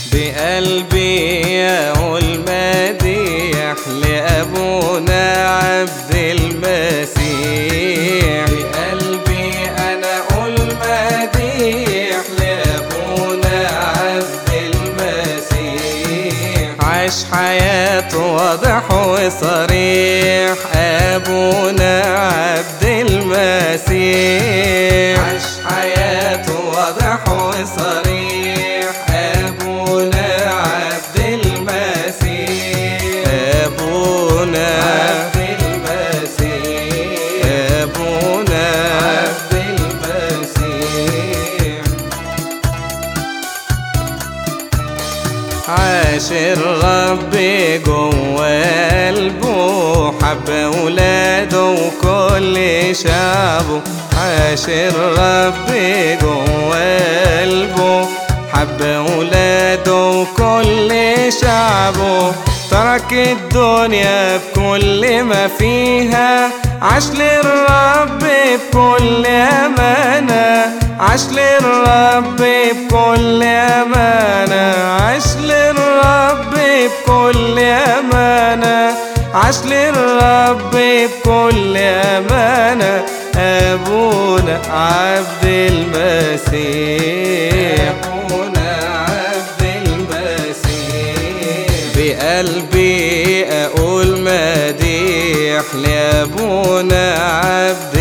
بقلبي أقول مديح لأبونا عبد المسيح بقلبي أنا أقول مديح لأبونا عبد المسيح عاش حياته واضح وصريح أبونا عبد المسيح عاش حياته واضح وصريح أبونا عبد المسيح أبونا عبد المسيح أبونا عبد المسيح عاش الرب جوا قلبه حب اولاده وكل شعبه عاش الرب جوا قلبه حب اولاده وكل شعبه ترك الدنيا بكل ما فيها عاش للرب بكل امانه عاش للرب بكل امانه عاش للرب بكل امانه عاش للرب بكل امانه ابونا عبد المسيح ابونا عبد المسيح بقلبي اقول مديح لابونا عبد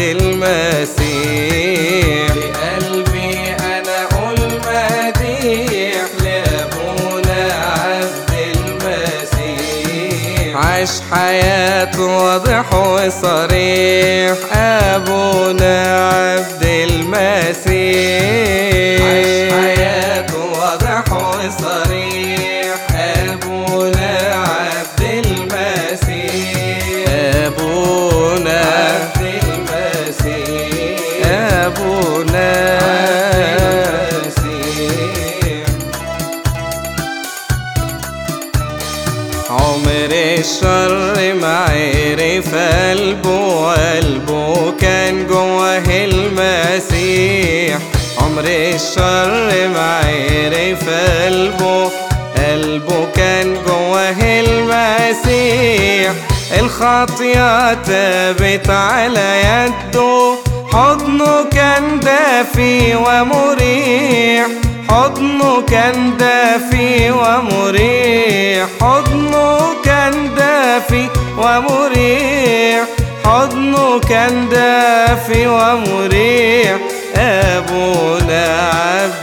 المسيح بقلبي انا اقول مديح لابونا عبد المسيح عاش حياته واضح وصريح ابونا عبد المسيح عاش حياته واضح وصريح ابونا عبد المسيح ابونا عبد المسيح ابونا عبد المسيح عمر الشر ما عرف قلبه وقلبه كان جواه المسيح عمر الشر ما عرف قلبه قلبه كان جواه المسيح الخطية تابت على يده حضنه كان دافي ومريح حضنه كان دافي ومريح حضنه كان دافي ومريح حضنه كان دافي ومريح أبونا عبد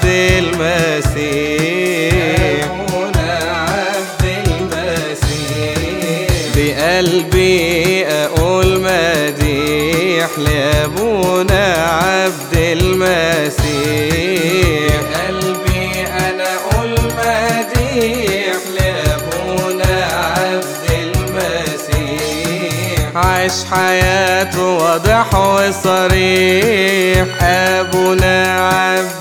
المسيح أبونا عبد المسيح بقلبي أقول مديح لأبونا عبد المسيح قلبي أنا أقول مديح لأبونا عبد المسيح عاش حياته واضح وصريح أبونا عبد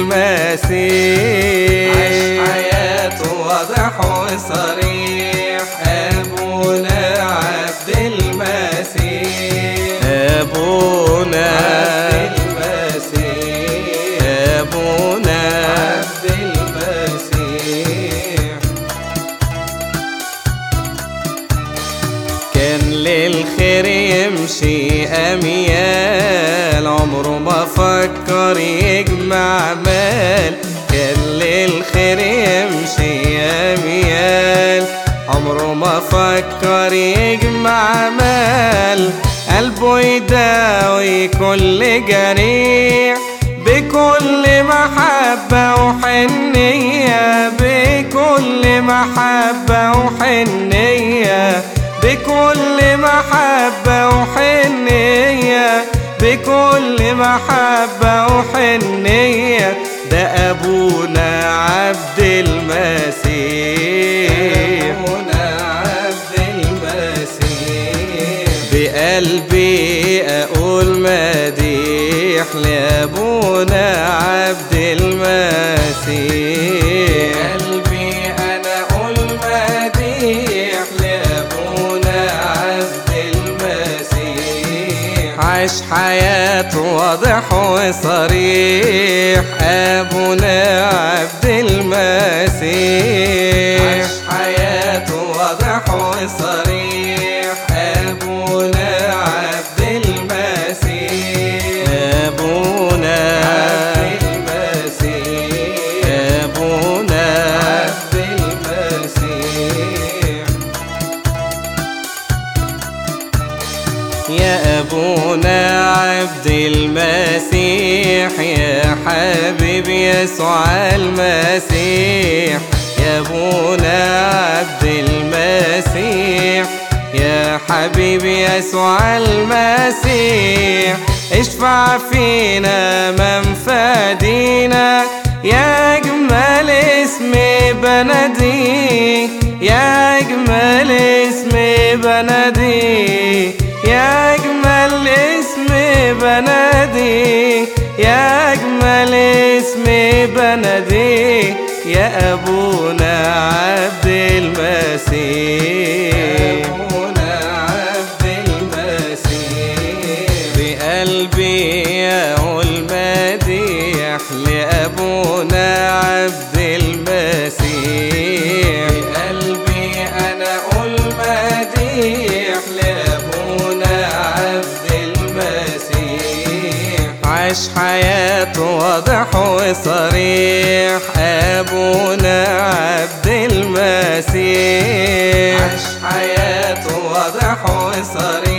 المسيح عاش حياته واضح وصريح أبونا عبد المسيح أبونا عبد المسيح أبونا عبد المسيح كان للخير يمشي أميال عمره ما فكر يجمع مال كان للخير يمشي أميال عمره ما فكر يجمع مال قلبه يداوي كل جريح بكل محبة وحنية بكل محبة وحنية بكل محبة وحنية بكل محبة وحنية ده أبونا عبد المسيح أبونا عبد المسيح بقلبي أقول مديح لأبونا عبد المسيح قلبي أنا أقول مديح لأبونا عبد المسيح عاش حياته واضح وصريح أبونا عبد المسيح عاش حياته واضح وصريح أبونا عبد المسيح أبونا عبد المسيح أبونا عبد المسيح يا أبونا عبد المسيح يا حبيب يسوع المسيح يا أبونا عبد المسيح يا حبيب يسوع المسيح اشفع فينا من فادينا يا أجمل اسم بنادي يا أجمل اسم بنادي يا أجمل اسم بنادي يا أجمل اسم بنادي يا أبونا عبد المسيح أبونا عبد المسيح بقلبي أقول مديح لأبونا عبد المسيح بقلبي أنا أقول مديح لأبونا عبد المسيح عاش حياته واضح وصريح أبونا عبد المسيح عاش حياته واضح وصريح